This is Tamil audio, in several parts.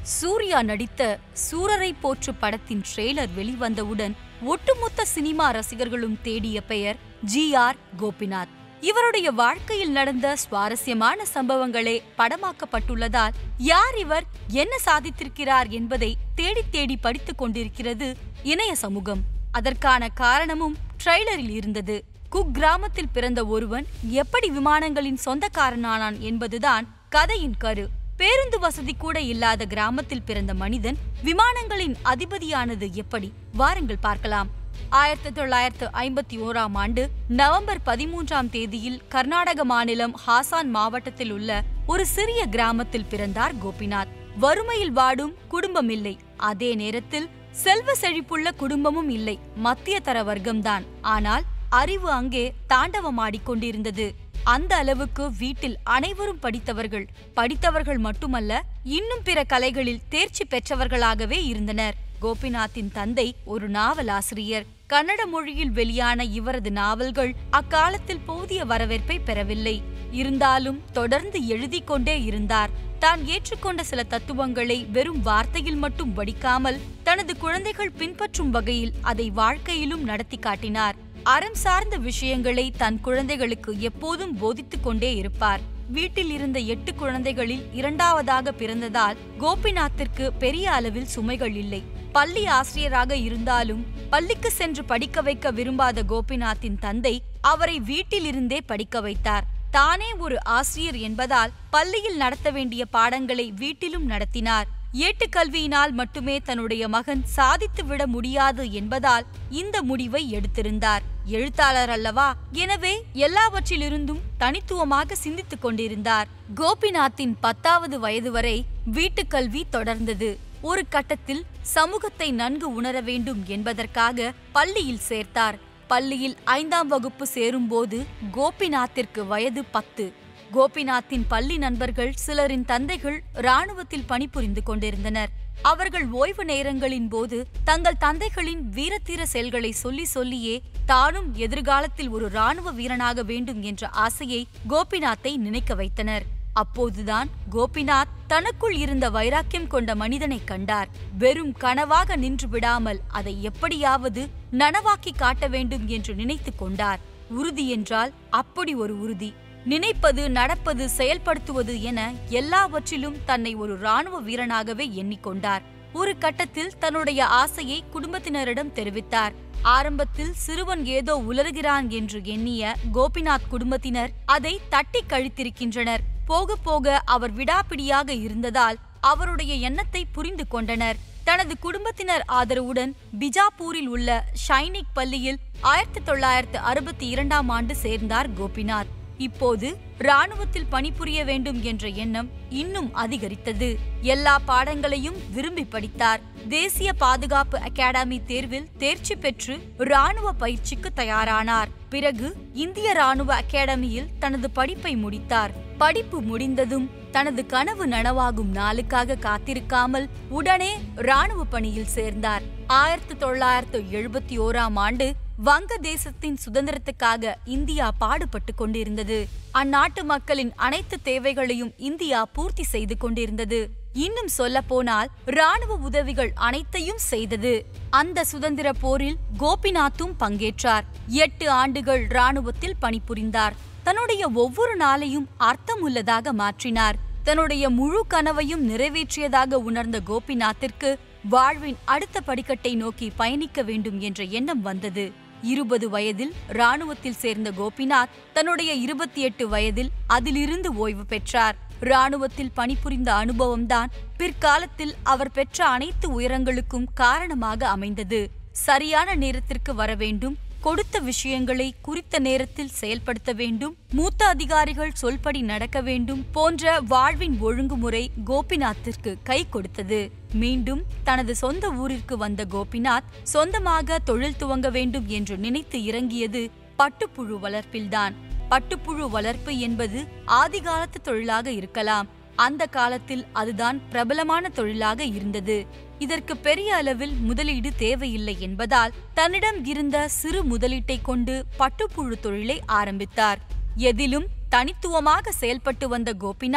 சூர்யா நடித்த சூரரை போற்று படத்தின் ட்ரெய்லர் வெளிவந்தவுடன் ஒட்டுமொத்த சினிமா ரசிகர்களும் தேடிய பெயர் ஜி ஆர் கோபிநாத் இவருடைய வாழ்க்கையில் நடந்த சுவாரஸ்யமான சம்பவங்களே படமாக்கப்பட்டுள்ளதால் யார் இவர் என்ன சாதித்திருக்கிறார் என்பதை தேடி தேடி படித்துக் கொண்டிருக்கிறது இணைய சமூகம் அதற்கான காரணமும் ட்ரெய்லரில் இருந்தது குக் கிராமத்தில் பிறந்த ஒருவன் எப்படி விமானங்களின் சொந்தக்காரனானான் என்பதுதான் கதையின் கரு பேருந்து வசதி கூட இல்லாத கிராமத்தில் பிறந்த மனிதன் விமானங்களின் அதிபதியானது எப்படி வாருங்கள் பார்க்கலாம் ஆயிரத்தி தொள்ளாயிரத்து ஐம்பத்தி ஓராம் ஆண்டு நவம்பர் பதிமூன்றாம் தேதியில் கர்நாடக மாநிலம் ஹாசான் மாவட்டத்தில் உள்ள ஒரு சிறிய கிராமத்தில் பிறந்தார் கோபிநாத் வறுமையில் வாடும் குடும்பம் இல்லை அதே நேரத்தில் செல்வ செழிப்புள்ள குடும்பமும் இல்லை மத்திய தர வர்க்கம்தான் ஆனால் அறிவு அங்கே தாண்டவமாடிக்கொண்டிருந்தது அந்த அளவுக்கு வீட்டில் அனைவரும் படித்தவர்கள் படித்தவர்கள் மட்டுமல்ல இன்னும் பிற கலைகளில் தேர்ச்சி பெற்றவர்களாகவே இருந்தனர் கோபிநாத்தின் தந்தை ஒரு நாவலாசிரியர் கன்னட மொழியில் வெளியான இவரது நாவல்கள் அக்காலத்தில் போதிய வரவேற்பை பெறவில்லை இருந்தாலும் தொடர்ந்து எழுதிக் கொண்டே இருந்தார் தான் ஏற்றுக்கொண்ட சில தத்துவங்களை வெறும் வார்த்தையில் மட்டும் வடிக்காமல் தனது குழந்தைகள் பின்பற்றும் வகையில் அதை வாழ்க்கையிலும் நடத்தி காட்டினார் அறம் சார்ந்த விஷயங்களை தன் குழந்தைகளுக்கு எப்போதும் போதித்துக் கொண்டே இருப்பார் வீட்டில் இருந்த எட்டு குழந்தைகளில் இரண்டாவதாக பிறந்ததால் கோபிநாத்திற்கு பெரிய அளவில் சுமைகள் இல்லை பள்ளி ஆசிரியராக இருந்தாலும் பள்ளிக்கு சென்று படிக்க வைக்க விரும்பாத கோபிநாத்தின் தந்தை அவரை வீட்டிலிருந்தே படிக்க வைத்தார் தானே ஒரு ஆசிரியர் என்பதால் பள்ளியில் நடத்த வேண்டிய பாடங்களை வீட்டிலும் நடத்தினார் ஏட்டுக்கல்வியினால் மட்டுமே தன்னுடைய மகன் சாதித்து விட முடியாது என்பதால் இந்த முடிவை எடுத்திருந்தார் எழுத்தாளர் அல்லவா எனவே எல்லாவற்றிலிருந்தும் தனித்துவமாக சிந்தித்துக் கொண்டிருந்தார் கோபிநாத்தின் பத்தாவது வயது வரை வீட்டுக்கல்வி தொடர்ந்தது ஒரு கட்டத்தில் சமூகத்தை நன்கு உணர வேண்டும் என்பதற்காக பள்ளியில் சேர்த்தார் பள்ளியில் ஐந்தாம் வகுப்பு சேரும்போது கோபிநாத்திற்கு வயது பத்து கோபிநாத்தின் பள்ளி நண்பர்கள் சிலரின் தந்தைகள் ராணுவத்தில் பணிபுரிந்து கொண்டிருந்தனர் அவர்கள் ஓய்வு நேரங்களின் போது தங்கள் தந்தைகளின் வீரத்தீர செயல்களை சொல்லி சொல்லியே தானும் எதிர்காலத்தில் ஒரு ராணுவ வீரனாக வேண்டும் என்ற ஆசையை கோபிநாத்தை நினைக்க வைத்தனர் அப்போதுதான் கோபிநாத் தனக்குள் இருந்த வைராக்கியம் கொண்ட மனிதனை கண்டார் வெறும் கனவாக நின்று விடாமல் அதை எப்படியாவது நனவாக்கி காட்ட வேண்டும் என்று நினைத்து கொண்டார் உறுதி என்றால் அப்படி ஒரு உறுதி நினைப்பது நடப்பது செயல்படுத்துவது என எல்லாவற்றிலும் தன்னை ஒரு ராணுவ வீரனாகவே எண்ணிக்கொண்டார் ஒரு கட்டத்தில் தன்னுடைய ஆசையை குடும்பத்தினரிடம் தெரிவித்தார் ஆரம்பத்தில் சிறுவன் ஏதோ உலர்கிறான் என்று எண்ணிய கோபிநாத் குடும்பத்தினர் அதை தட்டி கழித்திருக்கின்றனர் போக போக அவர் விடாப்பிடியாக இருந்ததால் அவருடைய எண்ணத்தை புரிந்து கொண்டனர் தனது குடும்பத்தினர் ஆதரவுடன் பிஜாப்பூரில் உள்ள ஷைனிக் பள்ளியில் ஆயிரத்தி தொள்ளாயிரத்து அறுபத்தி இரண்டாம் ஆண்டு சேர்ந்தார் கோபிநாத் இப்போது ராணுவத்தில் பணிபுரிய வேண்டும் என்ற எண்ணம் இன்னும் அதிகரித்தது எல்லா பாடங்களையும் விரும்பி படித்தார் தேசிய பாதுகாப்பு அகாடமி தேர்வில் தேர்ச்சி பெற்று ராணுவ பயிற்சிக்கு தயாரானார் பிறகு இந்திய ராணுவ அகாடமியில் தனது படிப்பை முடித்தார் படிப்பு முடிந்ததும் தனது கனவு நனவாகும் நாளுக்காக காத்திருக்காமல் உடனே ராணுவ பணியில் சேர்ந்தார் ஆயிரத்தி தொள்ளாயிரத்து எழுபத்தி ஓராம் ஆண்டு வங்க தேசத்தின் சுதந்திரத்துக்காக இந்தியா பாடுபட்டு கொண்டிருந்தது அந்நாட்டு மக்களின் அனைத்து தேவைகளையும் இந்தியா பூர்த்தி செய்து கொண்டிருந்தது இன்னும் சொல்ல போனால் ராணுவ உதவிகள் அனைத்தையும் செய்தது அந்த சுதந்திர போரில் கோபிநாத்தும் பங்கேற்றார் எட்டு ஆண்டுகள் ராணுவத்தில் பணிபுரிந்தார் தன்னுடைய ஒவ்வொரு நாளையும் அர்த்தமுள்ளதாக மாற்றினார் தன்னுடைய முழு கனவையும் நிறைவேற்றியதாக உணர்ந்த கோபிநாத்திற்கு வாழ்வின் அடுத்த படிக்கட்டை நோக்கி பயணிக்க வேண்டும் என்ற எண்ணம் வந்தது இருபது வயதில் ராணுவத்தில் சேர்ந்த கோபிநாத் தன்னுடைய இருபத்தி எட்டு வயதில் அதிலிருந்து ஓய்வு பெற்றார் ராணுவத்தில் பணிபுரிந்த அனுபவம்தான் பிற்காலத்தில் அவர் பெற்ற அனைத்து உயரங்களுக்கும் காரணமாக அமைந்தது சரியான நேரத்திற்கு வர வேண்டும் கொடுத்த விஷயங்களை குறித்த நேரத்தில் செயல்படுத்த வேண்டும் மூத்த அதிகாரிகள் சொல்படி நடக்க வேண்டும் போன்ற வாழ்வின் ஒழுங்குமுறை கோபிநாத்திற்கு கை கொடுத்தது மீண்டும் தனது சொந்த ஊரிற்கு வந்த கோபிநாத் சொந்தமாக தொழில் துவங்க வேண்டும் என்று நினைத்து இறங்கியது பட்டுப்புழு வளர்ப்பில்தான் பட்டுப்புழு வளர்ப்பு என்பது ஆதிகாலத்து தொழிலாக இருக்கலாம் அந்த காலத்தில் அதுதான் பிரபலமான தொழிலாக இருந்தது இதற்கு பெரிய அளவில் முதலீடு தேவையில்லை என்பதால் தன்னிடம் இருந்த சிறு முதலீட்டை கொண்டு பட்டுப்புழு தொழிலை ஆரம்பித்தார் எதிலும் தனித்துவமாக செயல்பட்டு வந்த கோபிநாத்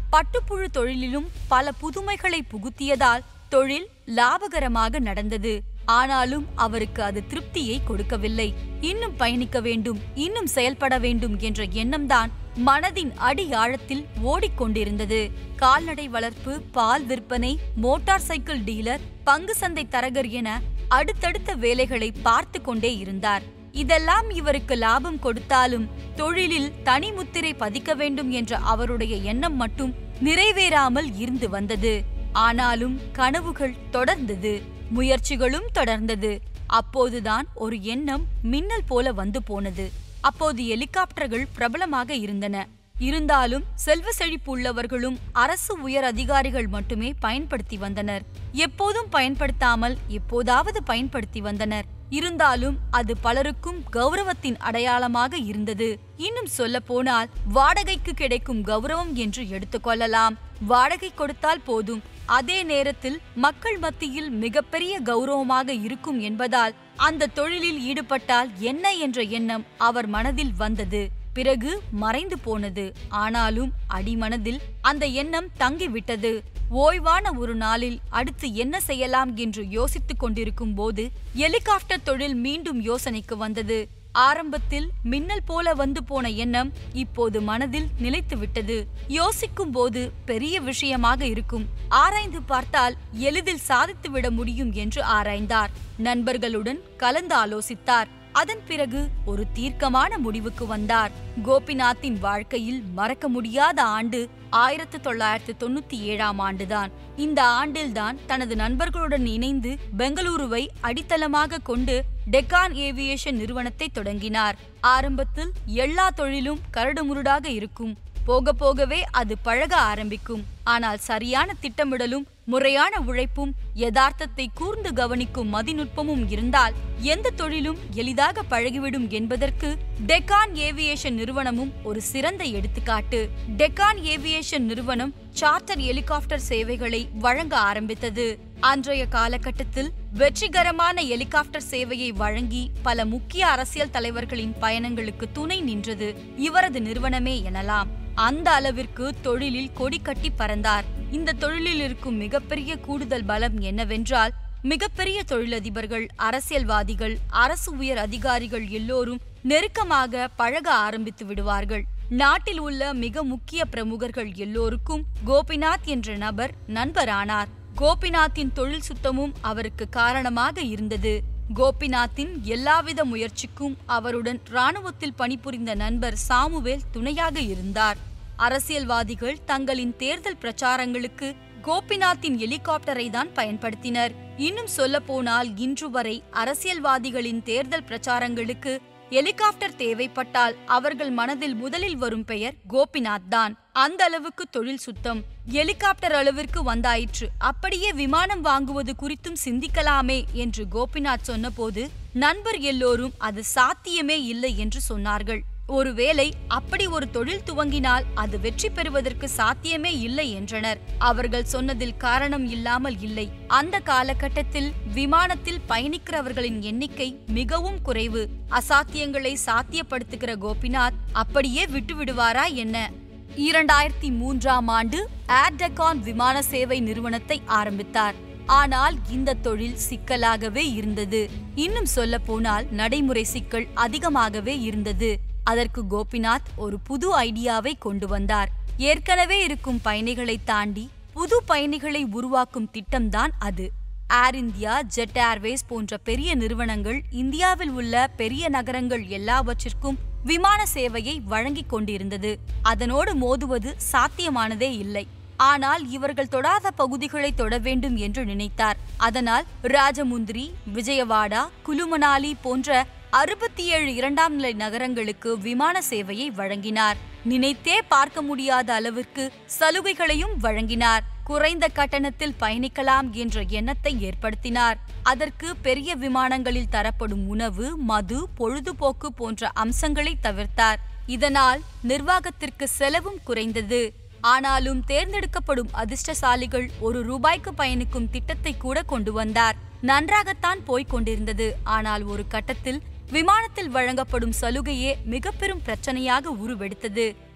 பட்டுப்புழு தொழிலிலும் பல புதுமைகளை புகுத்தியதால் தொழில் லாபகரமாக நடந்தது ஆனாலும் அவருக்கு அது திருப்தியை கொடுக்கவில்லை இன்னும் பயணிக்க வேண்டும் இன்னும் செயல்பட வேண்டும் என்ற எண்ணம்தான் மனதின் அடி ஆழத்தில் ஓடிக்கொண்டிருந்தது கால்நடை வளர்ப்பு பால் விற்பனை மோட்டார் சைக்கிள் டீலர் பங்கு சந்தை தரகர் என அடுத்தடுத்த வேலைகளை பார்த்து கொண்டே இருந்தார் இதெல்லாம் இவருக்கு லாபம் கொடுத்தாலும் தொழிலில் தனி முத்திரை பதிக்க வேண்டும் என்ற அவருடைய எண்ணம் மட்டும் நிறைவேறாமல் இருந்து வந்தது ஆனாலும் கனவுகள் தொடர்ந்தது முயற்சிகளும் தொடர்ந்தது அப்போதுதான் ஒரு எண்ணம் மின்னல் போல வந்து போனது அப்போது ஹெலிகாப்டர்கள் பிரபலமாக இருந்தன இருந்தாலும் செல்வ செழிப்பு உள்ளவர்களும் அரசு உயர் அதிகாரிகள் மட்டுமே பயன்படுத்தி வந்தனர் எப்போதும் பயன்படுத்தாமல் எப்போதாவது பயன்படுத்தி வந்தனர் இருந்தாலும் அது பலருக்கும் கௌரவத்தின் அடையாளமாக இருந்தது இன்னும் சொல்ல போனால் வாடகைக்கு கிடைக்கும் கௌரவம் என்று எடுத்துக்கொள்ளலாம் வாடகை கொடுத்தால் போதும் அதே நேரத்தில் மக்கள் மத்தியில் மிகப்பெரிய கௌரவமாக இருக்கும் என்பதால் அந்த தொழிலில் ஈடுபட்டால் என்ன என்ற எண்ணம் அவர் மனதில் வந்தது பிறகு மறைந்து போனது ஆனாலும் அடிமனதில் அந்த எண்ணம் தங்கிவிட்டது ஓய்வான ஒரு நாளில் அடுத்து என்ன செய்யலாம் என்று யோசித்துக் கொண்டிருக்கும் போது ஹெலிகாப்டர் தொழில் மீண்டும் யோசனைக்கு வந்தது ஆரம்பத்தில் மின்னல் போல வந்து போன எண்ணம் இப்போது மனதில் நிலைத்து விட்டது யோசிக்கும் போது பெரிய விஷயமாக இருக்கும் ஆராய்ந்து பார்த்தால் எளிதில் சாதித்துவிட முடியும் என்று ஆராய்ந்தார் நண்பர்களுடன் கலந்து ஆலோசித்தார் அதன் பிறகு ஒரு தீர்க்கமான முடிவுக்கு வந்தார் கோபிநாத்தின் வாழ்க்கையில் மறக்க முடியாத ஆண்டு ஆயிரத்து தொள்ளாயிரத்து தொண்ணூத்தி ஏழாம் ஆண்டுதான் இந்த ஆண்டில்தான் தனது நண்பர்களுடன் இணைந்து பெங்களூருவை அடித்தளமாக கொண்டு டெக்கான் ஏவியேஷன் நிறுவனத்தை தொடங்கினார் ஆரம்பத்தில் எல்லா தொழிலும் கரடுமுரடாக இருக்கும் போக போகவே அது பழக ஆரம்பிக்கும் ஆனால் சரியான திட்டமிடலும் முறையான உழைப்பும் யதார்த்தத்தை கூர்ந்து கவனிக்கும் மதிநுட்பமும் இருந்தால் எந்த தொழிலும் எளிதாக பழகிவிடும் என்பதற்கு டெக்கான் ஏவியேஷன் நிறுவனமும் ஒரு சிறந்த எடுத்துக்காட்டு டெக்கான் ஏவியேஷன் நிறுவனம் சார்ட்டர் ஹெலிகாப்டர் சேவைகளை வழங்க ஆரம்பித்தது அன்றைய காலகட்டத்தில் வெற்றிகரமான ஹெலிகாப்டர் சேவையை வழங்கி பல முக்கிய அரசியல் தலைவர்களின் பயணங்களுக்கு துணை நின்றது இவரது நிறுவனமே எனலாம் அந்த அளவிற்கு தொழிலில் கொடி கட்டி பறந்தார் இந்த தொழிலில் இருக்கும் மிகப்பெரிய கூடுதல் பலம் என்னவென்றால் மிகப்பெரிய தொழிலதிபர்கள் அரசியல்வாதிகள் அரசு உயர் அதிகாரிகள் எல்லோரும் நெருக்கமாக பழக ஆரம்பித்து விடுவார்கள் நாட்டில் உள்ள மிக முக்கிய பிரமுகர்கள் எல்லோருக்கும் கோபிநாத் என்ற நபர் நண்பரானார் கோபிநாத்தின் தொழில் சுத்தமும் அவருக்கு காரணமாக இருந்தது கோபிநாத்தின் எல்லாவித முயற்சிக்கும் அவருடன் ராணுவத்தில் பணிபுரிந்த நண்பர் சாமுவேல் துணையாக இருந்தார் அரசியல்வாதிகள் தங்களின் தேர்தல் பிரச்சாரங்களுக்கு கோபிநாத்தின் ஹெலிகாப்டரை தான் பயன்படுத்தினர் இன்னும் சொல்ல போனால் இன்று வரை அரசியல்வாதிகளின் தேர்தல் பிரச்சாரங்களுக்கு ஹெலிகாப்டர் தேவைப்பட்டால் அவர்கள் மனதில் முதலில் வரும் பெயர் கோபிநாத் தான் அந்த அளவுக்கு தொழில் சுத்தம் ஹெலிகாப்டர் அளவிற்கு வந்தாயிற்று அப்படியே விமானம் வாங்குவது குறித்தும் சிந்திக்கலாமே என்று கோபிநாத் சொன்னபோது நண்பர் எல்லோரும் அது சாத்தியமே இல்லை என்று சொன்னார்கள் ஒருவேளை அப்படி ஒரு தொழில் துவங்கினால் அது வெற்றி பெறுவதற்கு சாத்தியமே இல்லை என்றனர் அவர்கள் சொன்னதில் காரணம் இல்லாமல் இல்லை அந்த காலகட்டத்தில் விமானத்தில் பயணிக்கிறவர்களின் எண்ணிக்கை மிகவும் குறைவு அசாத்தியங்களை சாத்தியப்படுத்துகிற கோபிநாத் அப்படியே விட்டு விடுவாரா என்ன இரண்டாயிரத்தி மூன்றாம் ஆண்டு ஏர்டெகான் விமான சேவை நிறுவனத்தை ஆரம்பித்தார் ஆனால் இந்த தொழில் சிக்கலாகவே இருந்தது இன்னும் சொல்ல போனால் நடைமுறை சிக்கல் அதிகமாகவே இருந்தது அதற்கு கோபிநாத் ஒரு புது ஐடியாவை கொண்டு வந்தார் ஏற்கனவே இருக்கும் பயணிகளை தாண்டி புது பயணிகளை உருவாக்கும் திட்டம்தான் அது ஏர் இந்தியா ஜெட் ஏர்வேஸ் போன்ற பெரிய நிறுவனங்கள் இந்தியாவில் உள்ள பெரிய நகரங்கள் எல்லாவற்றிற்கும் விமான சேவையை வழங்கிக் கொண்டிருந்தது அதனோடு மோதுவது சாத்தியமானதே இல்லை ஆனால் இவர்கள் தொடாத பகுதிகளை தொட வேண்டும் என்று நினைத்தார் அதனால் ராஜமுந்திரி விஜயவாடா குலுமனாலி போன்ற அறுபத்தி ஏழு இரண்டாம் நிலை நகரங்களுக்கு விமான சேவையை வழங்கினார் நினைத்தே பார்க்க முடியாத அளவிற்கு சலுகைகளையும் வழங்கினார் குறைந்த கட்டணத்தில் பயணிக்கலாம் என்ற எண்ணத்தை ஏற்படுத்தினார் அதற்கு பெரிய விமானங்களில் தரப்படும் உணவு மது பொழுதுபோக்கு போன்ற அம்சங்களை தவிர்த்தார் இதனால் நிர்வாகத்திற்கு செலவும் குறைந்தது ஆனாலும் தேர்ந்தெடுக்கப்படும் அதிர்ஷ்டசாலிகள் ஒரு ரூபாய்க்கு பயணிக்கும் திட்டத்தை கூட கொண்டு வந்தார் நன்றாகத்தான் போய்க் கொண்டிருந்தது ஆனால் ஒரு கட்டத்தில் விமானத்தில் வழங்கப்படும் சலுகையே மிக பெரும் பிரச்சனையாக உருவெடுத்தது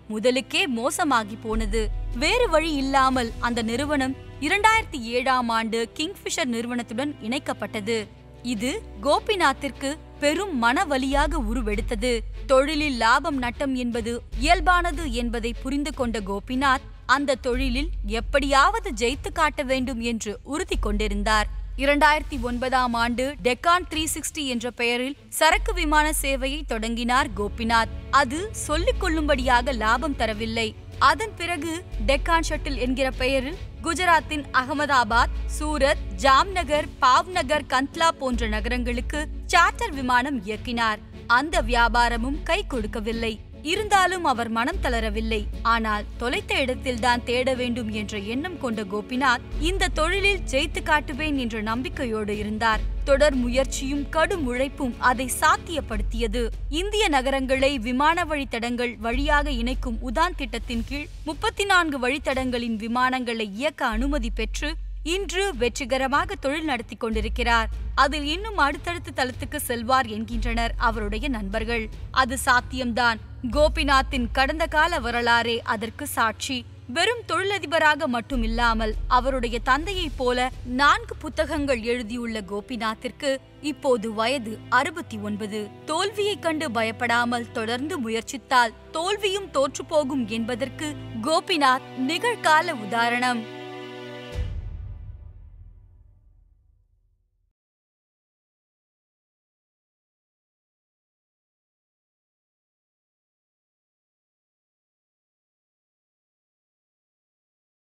முதலுக்கே மோசமாகி போனது வேறு வழி இல்லாமல் அந்த நிறுவனம் இரண்டாயிரத்தி ஏழாம் ஆண்டு கிங்ஃபிஷர் நிறுவனத்துடன் இணைக்கப்பட்டது இது கோபிநாத்திற்கு பெரும் மனவலியாக உருவெடுத்தது தொழிலில் லாபம் நட்டம் என்பது இயல்பானது என்பதை புரிந்து கொண்ட கோபிநாத் அந்த தொழிலில் எப்படியாவது ஜெயித்து காட்ட வேண்டும் என்று உறுதி கொண்டிருந்தார் இரண்டாயிரத்தி ஒன்பதாம் ஆண்டு டெக்கான் த்ரீ சிக்ஸ்டி என்ற பெயரில் சரக்கு விமான சேவையை தொடங்கினார் கோபிநாத் அது சொல்லிக் கொள்ளும்படியாக லாபம் தரவில்லை அதன் பிறகு டெக்கான் ஷட்டில் என்கிற பெயரில் குஜராத்தின் அகமதாபாத் சூரத் ஜாம்நகர் பாவ்நகர் கந்த்லா போன்ற நகரங்களுக்கு சார்ட்டர் விமானம் இயக்கினார் அந்த வியாபாரமும் கை கொடுக்கவில்லை இருந்தாலும் அவர் மனம் தளரவில்லை ஆனால் தொலைத்த இடத்தில்தான் தேட வேண்டும் என்ற எண்ணம் கொண்ட கோபிநாத் இந்த தொழிலில் ஜெயித்து காட்டுவேன் என்ற நம்பிக்கையோடு இருந்தார் தொடர் முயற்சியும் கடும் உழைப்பும் அதை சாத்தியப்படுத்தியது இந்திய நகரங்களை விமான வழித்தடங்கள் வழியாக இணைக்கும் உதான் திட்டத்தின் கீழ் முப்பத்தி நான்கு வழித்தடங்களின் விமானங்களை இயக்க அனுமதி பெற்று இன்று வெற்றிகரமாக தொழில் நடத்தி கொண்டிருக்கிறார் அதில் இன்னும் அடுத்தடுத்த தளத்துக்கு செல்வார் என்கின்றனர் அவருடைய நண்பர்கள் அது சாத்தியம்தான் கோபிநாத்தின் கடந்த கால வரலாறே அதற்கு சாட்சி வெறும் தொழிலதிபராக மட்டும் இல்லாமல் அவருடைய தந்தையைப் போல நான்கு புத்தகங்கள் எழுதியுள்ள கோபிநாத்திற்கு இப்போது வயது அறுபத்தி ஒன்பது தோல்வியைக் கண்டு பயப்படாமல் தொடர்ந்து முயற்சித்தால் தோல்வியும் தோற்றுப்போகும் என்பதற்கு கோபிநாத் நிகழ்கால உதாரணம்